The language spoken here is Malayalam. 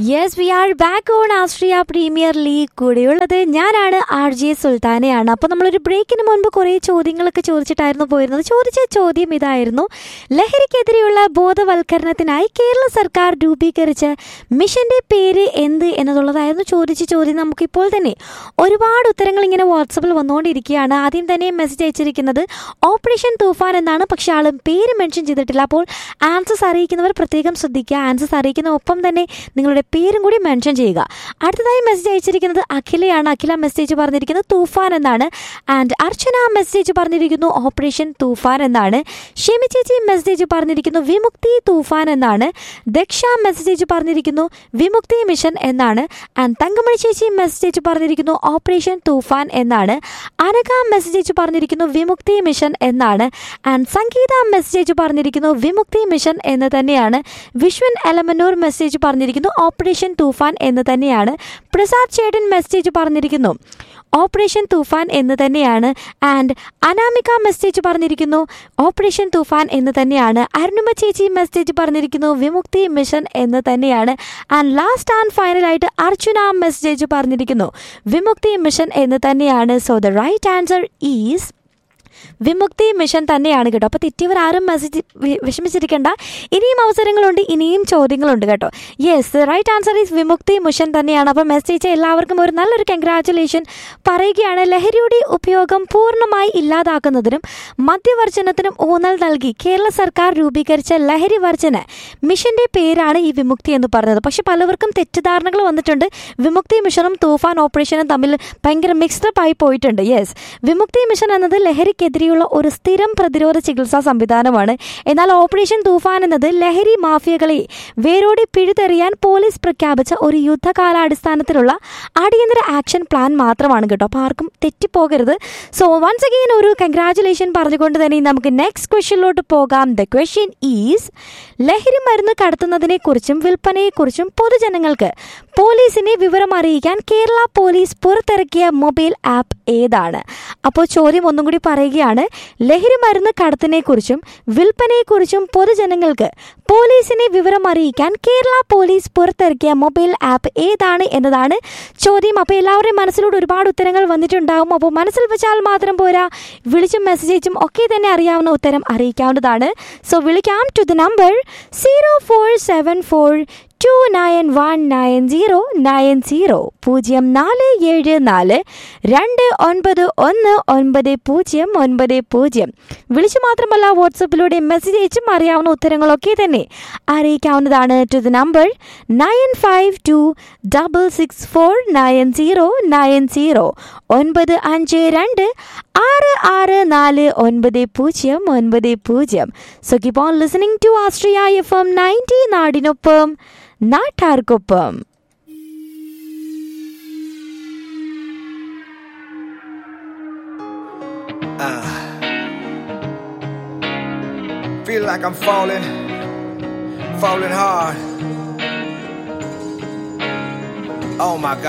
Yes we are back on Astria premier league കൂടെയുള്ളത് ഞാനാണ് ആർ ജെ സുൽത്താനയാണ് അപ്പോൾ നമ്മളൊരു ബ്രേക്കിന് മുൻപ് കുറേ ചോദ്യങ്ങളൊക്കെ ചോദിച്ചിട്ടായിരുന്നു പോയിരുന്നത് ചോദിച്ച ചോദ്യം ഇതായിരുന്നു ലഹരിക്കെതിരെയുള്ള ബോധവൽക്കരണത്തിനായി കേരള സർക്കാർ രൂപീകരിച്ച മിഷന്റെ പേര് എന്ത് എന്നുള്ളതായിരുന്നു ചോദിച്ച ചോദ്യം നമുക്കിപ്പോൾ തന്നെ ഒരുപാട് ഉത്തരങ്ങൾ ഇങ്ങനെ വാട്സപ്പിൽ വന്നുകൊണ്ടിരിക്കുകയാണ് ആദ്യം തന്നെ മെസ്സേജ് അയച്ചിരിക്കുന്നത് ഓപ്പറേഷൻ തൂഫാൻ എന്നാണ് പക്ഷെ ആളും പേര് മെൻഷൻ ചെയ്തിട്ടില്ല അപ്പോൾ ആൻസേഴ്സ് അറിയിക്കുന്നവർ പ്രത്യേകം ശ്രദ്ധിക്കുക ആൻസേഴ്സ് അറിയിക്കുന്ന ഒപ്പം തന്നെ നിങ്ങളുടെ പേരും കൂടി മെൻഷൻ ചെയ്യുക അടുത്തതായി മെസ്സേജ് അയച്ചിരിക്കുന്നത് അഖിലയാണ് അഖില മെസ്സേജ് പറഞ്ഞിരിക്കുന്നത് തൂഫാൻ എന്നാണ് ആൻഡ് അർച്ചന മെസ്സേജ് പറഞ്ഞിരിക്കുന്നു ഓപ്പറേഷൻ തൂഫാൻ എന്നാണ് ഷെമി ചേച്ചി മെസ്സേജ് പറഞ്ഞിരിക്കുന്നു വിമുക്തി തൂഫാൻ എന്നാണ് ദക്ഷ മെസ്സേജ് പറഞ്ഞിരിക്കുന്നു വിമുക്തി മിഷൻ എന്നാണ് ആൻഡ് തങ്കമണി ചേച്ചി മെസ്സേജ് പറഞ്ഞിരിക്കുന്നു ഓപ്പറേഷൻ തൂഫാൻ എന്നാണ് അനഘ മെസ്സേജ് പറഞ്ഞിരിക്കുന്നു വിമുക്തി മിഷൻ എന്നാണ് ആൻഡ് സംഗീത മെസ്സേജ് പറഞ്ഞിരിക്കുന്നു വിമുക്തി മിഷൻ എന്ന് തന്നെയാണ് വിശ്വൻ എലമനൂർ മെസ്സേജ് പറഞ്ഞിരിക്കുന്നു ഓപ്പറേഷൻ തൂഫാൻ എന്ന് തന്നെയാണ് പ്രസാദ് ചേട്ടൻ മെസ്സേജ് പറഞ്ഞിരിക്കുന്നു ഓപ്പറേഷൻ തൂഫാൻ എന്ന് തന്നെയാണ് ആൻഡ് അനാമിക മെസ്സേജ് പറഞ്ഞിരിക്കുന്നു ഓപ്പറേഷൻ തൂഫാൻ എന്ന് തന്നെയാണ് അരുണിമ ചേച്ചി മെസ്സേജ് പറഞ്ഞിരിക്കുന്നു വിമുക്തി മിഷൻ എന്ന് തന്നെയാണ് ആൻഡ് ലാസ്റ്റ് ആൻഡ് ഫൈനലായിട്ട് അർജുന മെസ്സേജ് പറഞ്ഞിരിക്കുന്നു വിമുക്തി മിഷൻ എന്ന് തന്നെയാണ് so the right answer is Vimukthi mission തന്നെയാണ് കേട്ടോ അപ്പോൾ തെറ്റിയവർ ആരും മെസ്സേജ് വിഷമിച്ചിരിക്കേണ്ട ഇനിയും അവസരങ്ങളുണ്ട് ഇനിയും ചോദ്യങ്ങളുണ്ട് കേട്ടോ yes right answer is Vimukthi mission തന്നെയാണ് അപ്പോൾ മെസ്സേജ് എല്ലാവർക്കും ഒരു നല്ലൊരു കൺഗ്രാറ്റുലേഷൻ പറയുകയാണ് ലഹരിയുടെ ഉപയോഗം പൂർണ്ണമായി ഇല്ലാതാക്കുന്നതിനും മദ്യവർജനത്തിനും ഊന്നൽ നൽകി കേരള സർക്കാർ രൂപീകരിച്ച ലഹരി വർജന മിഷന്റെ പേരാണ് ഈ വിമുക്തി എന്ന് പറഞ്ഞത് പക്ഷെ പലവർക്കും തെറ്റിദ്ധാരണകൾ വന്നിട്ടുണ്ട് വിമുക്തി മിഷനും തൂഫാൻ ഓപ്പറേഷനും തമ്മിൽ ഭയങ്കര മിക്സ്ഡപ്പ് ആയി പോയിട്ടുണ്ട് യെസ് വിമുക്തി മിഷൻ എന്നത് ലഹരിക്കെതിരെയുള്ള ഒരു സ്ഥിരം പ്രതിരോധ ചികിത്സാ സംവിധാനമാണ് എന്നാൽ ഓപ്പറേഷൻ തൂഫാൻ എന്നത് ലഹരി മാഫിയകളെ വേരോടെ പിഴുതെറിയാൻ പോലീസ് പ്രഖ്യാപിച്ച ഒരു യുദ്ധകാലാടിസ്ഥാനത്തിലുള്ള അടിയന്തര ആക്ഷൻ പ്ലാൻ മാത്രമാണ് കേട്ടോ അപ്പോൾ ആർക്കും തെറ്റിപ്പോകരുത് സോ വൺസ് അഗെയിൻ ഒരു കൺഗ്രാറ്റുലേഷൻ പറഞ്ഞുകൊണ്ട് തന്നെ നമുക്ക് നെക്സ്റ്റ് ക്വസ്റ്റ്യനിലോട്ട് പോകാം ദ ക്വസ്റ്റ്യൻ ഈസ് ലഹരി മരുന്ന് കടത്തുന്നതിനെക്കുറിച്ചും വിൽപ്പനയെക്കുറിച്ചും പൊതുജനങ്ങൾക്ക് പോലീസിനെ വിവരം അറിയിക്കാൻ കേരള പോലീസ് പുറത്തിറക്കിയ മൊബൈൽ ആപ്പ് ഏതാണ് അപ്പോൾ ചോദ്യം ഒന്നും കൂടി പറയുകയാണ് ലഹരി മരുന്ന് കടത്തിനെക്കുറിച്ചും വിൽപ്പനയെക്കുറിച്ചും പൊതുജനങ്ങൾക്ക് പോലീസിനെ വിവരം അറിയിക്കാൻ കേരള പോലീസ് പുറത്തിറക്കിയ മൊബൈൽ ആപ്പ് ഏതാണ് എന്നതാണ് ചോദ്യം അപ്പോൾ എല്ലാവരുടെയും മനസ്സിലൂടെ ഒരുപാട് ഉത്തരങ്ങൾ വന്നിട്ടുണ്ടാകും അപ്പോൾ മനസ്സിൽ വെച്ചാൽ മാത്രം പോരാ വിളിച്ചും മെസ്സേജും ഒക്കെ തന്നെ അറിയാവുന്ന ഉത്തരം അറിയിക്കാവുന്നതാണ് സോ വിളിക്കാം to the number zero four seven four two nine one nine zero nine zero പൂജ്യം നാല് ഏഴ് നാല് രണ്ട് ഒൻപത് ഒന്ന് ഒൻപത് പൂജ്യം ഒൻപത് പൂജ്യം വിളിച്ചു മാത്രമല്ല വാട്സപ്പിലൂടെ മെസ്സേജ് അയച്ചും അറിയാവുന്ന ഉത്തരങ്ങളൊക്കെ തന്നെ അറിയിക്കാവുന്നതാണ് to the number nine five two double six four nine zero nine zero ഒൻപത് അഞ്ച് രണ്ട് ആറ് ആറ് നാല് ഒൻപത് പൂജ്യം ഒൻപത് പൂജ്യം so keep on listening to Astria F M ninety നാടിനൊപ്പം നാട്ടാർക്കൊപ്പം Feel like I'm falling, falling hard. Oh my God.